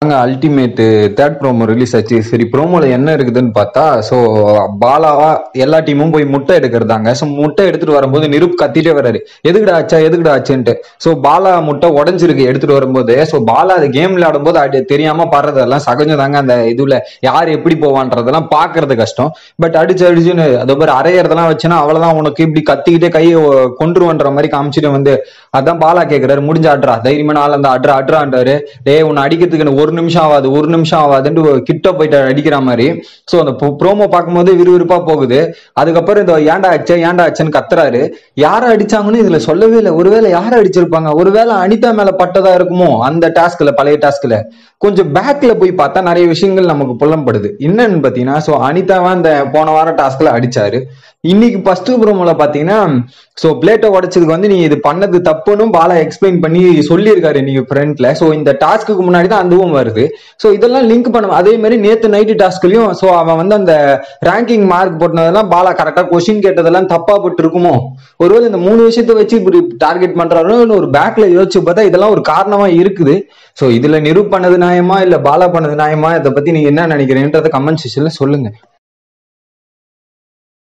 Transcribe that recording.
ultimate third promo release ஆச்சு சரி ப்ரோமோல என்ன இருக்குதுன்னு பார்த்தா ஸோ பாலாவா எல்லா டீமும் போய் முட்டை எடுக்கிறதாங்க ஸோ முட்டை எடுத்துட்டு வரும்போது நிருப் கத்திட்டே வர்றாரு எதுக்குடா ஆச்சா எதுக்குடா ஆச்சுன்ட்டு ஸோ பாலா முட்டை உடஞ்சிருக்கு எடுத்துட்டு வரும்போது ஸோ பாலா அது கேம் விளையாடும் போது அது தெரியாம பாடுறதெல்லாம் சகஜதாங்க அந்த இதுல யார் எப்படி போவான்றதெல்லாம் பாக்குறது கஷ்டம் பட் அடிச்சு அடிச்சுன்னு அதோ மாதிரி அரையறதெல்லாம் வச்சுன்னா அவ்வளவுதான் உனக்கு இப்படி கத்திக்கிட்டே கையை கொண்டுருவன்ற மாதிரி காமிச்சிட்டு வந்து அதான் பாலா கேக்குறாரு முடிஞ்ச அட்ரா தைரியமான ஆள் அந்த அட்ரா அட்ரான்றாரு டேய் உன்னை அடிக்கிறதுக்கு எனக்கு ஒரு நிமிஷம் ஆகாது ஒரு நிமிஷம் ஆகாதுன்ட்டு கிட்ட போயிட்டு அடிக்கிற மாதிரி சோ அந்த ப்ரோமோ பார்க்கும்போது விறுவிறுப்பா போகுது அதுக்கப்புறம் இந்த ஏன்டா ஆச்சு ஏன்டா ஆச்சுன்னு கத்துறாரு யாரை அடிச்சாங்கன்னு இதுல சொல்லவே இல்லை ஒருவேளை யாரை அடிச்சிருப்பாங்க ஒருவேளை அனிதா மேல பட்டதா இருக்குமோ அந்த டாஸ்க்ல பழைய டாஸ்க்ல கொஞ்சம் பேக்ல போய் பார்த்தா நிறைய விஷயங்கள் நமக்கு புலம்படுது என்னன்னு பாத்தீங்கன்னா சோ அனிதாவா அந்த போன வாரம் டாஸ்க்ல அடிச்சாரு இன்னைக்கு ஃபர்ஸ்ட் ப்ரோமோல பாத்தீங்கன்னா சோ பிளேட்டை உடைச்சதுக்கு வந்து நீ இது பண்ணது தப்புன்னு பாலா எக்ஸ்பிளைன் பண்ணி சொல்லியிருக்காரு நீங்க ஃப்ரண்ட்ல சோ இந்த டாஸ்க்கு முன்னாடி தான் அதுவும் வருது சோ இதெல்லாம் லிங்க் பண்ண அதே மாதிரி நேத்து நைட்டு டாஸ்க்லயும் சோ அவன் வந்து அந்த ரேங்கிங் மார்க் போட்டதெல்லாம் பாலா கரெக்டா கொஸ்டின் கேட்டதெல்லாம் தப்பா பட்டு இருக்குமோ ஒருவேளை இந்த மூணு விஷயத்த வச்சு இப்படி டார்கெட் பண்றாரோ இல்ல ஒரு பேக்ல யோசிச்சு பார்த்தா இதெல்லாம் ஒரு காரணமா இருக்குது சோ இதுல நிரூப் பண்ணது நியாயமா இல்ல பாலா பண்ணது நியாயமா இதை பத்தி நீங்க என்ன நினைக்கிறீங்கன்றத கமெண்ட் செக்ஷன்ல சொல்லுங்க